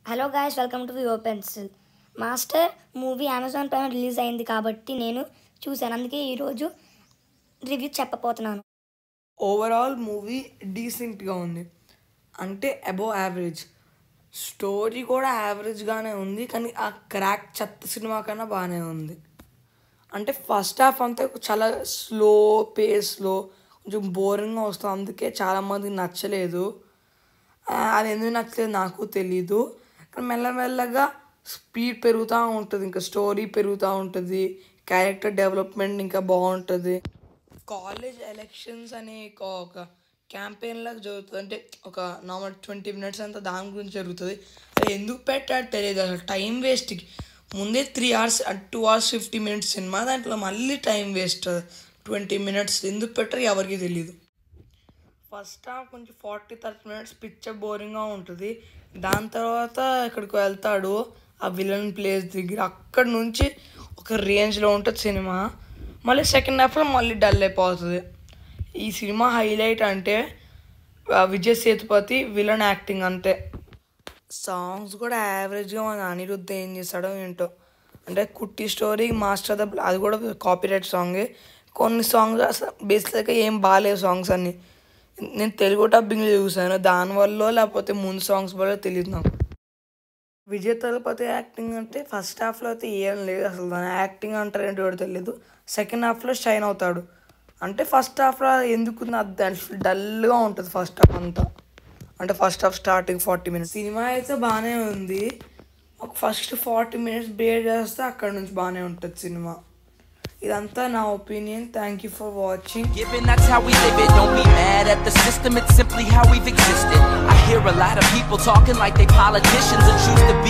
Hello guys welcome to Vivo pencil Master movie Amazon Prime release అయింది కాబట్టి నేను చూశాను అందుకే ఈరోజు రివ్యూ చెప్పబోతున్నాను ఓవరాల్ మూవీ డీసెంట్గా ఉంది అంటే అబోవ్ యావరేజ్ స్టోరీ కూడా యావరేజ్గానే ఉంది కానీ ఆ క్రాక్ చెత్త సినిమా కన్నా బాగానే ఉంది అంటే ఫస్ట్ హాఫ్ అంతా చాలా స్లో పేస్లో కొంచెం బోరింగ్గా వస్తుంది అందుకే చాలామందికి నచ్చలేదు ఆ, అది ఎందుకు నచ్చలేదు నాకు తెలీదు కానీ మెల్లమెల్లగా స్పీడ్ పెరుగుతూ ఉంటుంది ఇంకా స్టోరీ పెరుగుతూ ఉంటుంది క్యారెక్టర్ డెవలప్మెంట్ ఇంకా బాగుంటుంది కాలేజ్ ఎలక్షన్స్ అనే ఒక- ఒక క్యాంపెయిన్ లాగా జరుగుతుంది అంటే ఒక నార్మల్ ట్వంటీ మినిట్స్ అంతా దాని గురించి జరుగుతుంది అది ఎందుకు పెట్టాడు తెలియదు అసలు టైం వేస్ట్కి ముందే three hours two hours fifty minutes cinema దాంట్లో మళ్ళీ టైం వేస్ట్ ట్వంటీ మినిట్స్ ఎందుకు పెట్టారు ఎవరికి తెలియదు ఫస్ట్ హాఫ్ కొంచెం ఫార్టీ థర్టీ మినిట్స్ పిక్చర్ బోరింగ్గా ఉంటుంది దాని తర్వాత ఇక్కడికి వెళ్తాడు ఆ విలన్ ప్లేస్ దగ్గర అక్కడ నుంచి ఒక రేంజ్లో ఉంటుంది సినిమా మళ్ళీ సెకండ్ హాఫ్లో మళ్ళీ డల్ అయిపోతుంది ఈ సినిమా హైలైట్ అంటే ఆ, విజయ్ సేతుపతి విలన్ యాక్టింగ్ అంతే సాంగ్స్ కూడా యావరేజ్గా మన అనిరుద్ధ ఏం చేస్తాడో ఏంటో అంటే కుట్టి స్టోరీ మాస్టర్ ద అది కూడా కాపీరైట్ సాంగే కొన్ని సాంగ్స్ అసలు బేసిక్గా ఏం బాగాలేవు సాంగ్స్ అన్ని నేను తెలుగు డబ్బింగ్ చూసాను దానివల్ల లేకపోతే ముందు సాంగ్స్ వల్ల తెలియదు నాకు విజయ్ తలపతి యాక్టింగ్ అంటే ఫస్ట్ హాఫ్లో అయితే ఏం లేదు అసలు దాని యాక్టింగ్ అంటారు ఏంటో కూడా తెలియదు సెకండ్ హాఫ్లో షైన్ అవుతాడు అంటే ఫస్ట్ హాఫ్లో ఎందుకు డల్గా ఉంటుంది ఫస్ట్ హాఫ్ అంతా అంటే first half starting forty minutes cinema అయితే బాగానే ఉంది ఒక ఫస్ట్ ఫార్టీ మినిట్స్ బేర్ చేస్తే అక్కడ నుంచి బాగానే ఉంటుంది సినిమా ఇదంతా నా opinion thank you for watching Given that's how we live it, don't be mad at the system, it's simply how we've existed. I hear a lot of people talking like they politicians and choose to